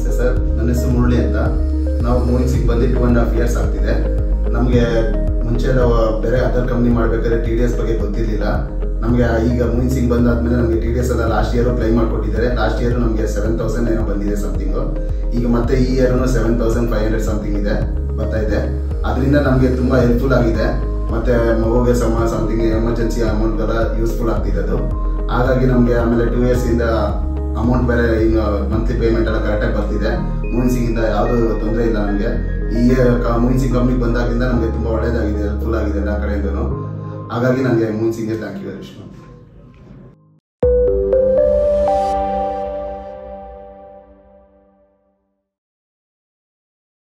ನಮಸ್ತೆ ಸರ್ ನನ್ನ ಹೆಸರು ಮುರಳಿ ಅಂತ ನಾವು ಮೂವಿಂಗ್ಸಿಗೆ ಬಂದು ಟೂ ಆ್ಯಂಡ್ ಹಾಫ್ ಇಯರ್ಸ್ ಆಗ್ತಿದೆ ನಮಗೆ ಮುಂಚೆ ನಾವು ಬೇರೆ ಅದರ್ ಕಂಪ್ನಿ ಮಾಡಬೇಕಾದ್ರೆ ಟಿ ಡಿ ಎಸ್ ಬಗ್ಗೆ ಗೊತ್ತಿರಲಿಲ್ಲ ನಮಗೆ ಈಗ ಮೂವಿಂಗ್ಸಿಗೆ ಬಂದಾದ್ಮೇಲೆ ನಮಗೆ ಟಿ ಡಿ ಎಸ್ ಅನ್ನ ಲಾಸ್ಟ್ ಇಯರ್ ಕ್ಲೈಮ್ ಮಾಡಿಕೊಟ್ಟಿದ್ದಾರೆ ಲಾಸ್ಟ್ ಇಯರ್ ನಮಗೆ ಸೆವೆನ್ ತೌಸಂಡ್ ಏನೋ ಬಂದಿದೆ ಸಮಥಿಂಗು ಈಗ ಮತ್ತೆ ಈ year seven thousand five hundred something ಇದೆ ಬರ್ತಾ ಇದೆ ಅದರಿಂದ ನಮಗೆ ತುಂಬಾ ಹೆಲ್ಪ್ಫುಲ್ ಆಗಿದೆ ಮತ್ತೆ ಮಗುಗೆ ಸಮ ಸಮಥಿಂಗ್ ಎಮರ್ಜೆನ್ಸಿ ಅಮೌಂಟ್ಗೆಲ್ಲ ಯೂಸ್ಫುಲ್ ಆಗ್ತಿರೋದು ಹಾಗಾಗಿ ನಮಗೆ ಆಮೇಲೆ ಟೂ ಇಯರ್ಸ್ ಇಂದ ಅಮೌಂಟ್ ಬೇರೆ ಈಗ ಮಂತ್ಲಿ ಪೇಮೆಂಟ್ ಎಲ್ಲ ಕರೆಕ್ಟಾಗಿ ಬರ್ತಿದೆ ಮೂನ್ಸಿಂಗಿಂದ ಯಾವುದೂ ತೊಂದರೆ ಇಲ್ಲ ನಮಗೆ ಈ ಮೂನ್ಸಿಂಗ್ ಕಂಪ್ನಿಗೆ ಬಂದಾಗಿಂದ ನಮಗೆ ತುಂಬ ಒಳ್ಳೇದಾಗಿದೆ ಹೆಲ್ಪ್ಫುಲ್ ಆಗಿದೆ ಎಲ್ಲ ಕಡೆಯಿಂದನು ಹಾಗಾಗಿ ನನಗೆ ಮೂನ್ಸಿಂಗ್ಗೆ ಥ್ಯಾಂಕ್ ಯು ವಿಷ್ಣು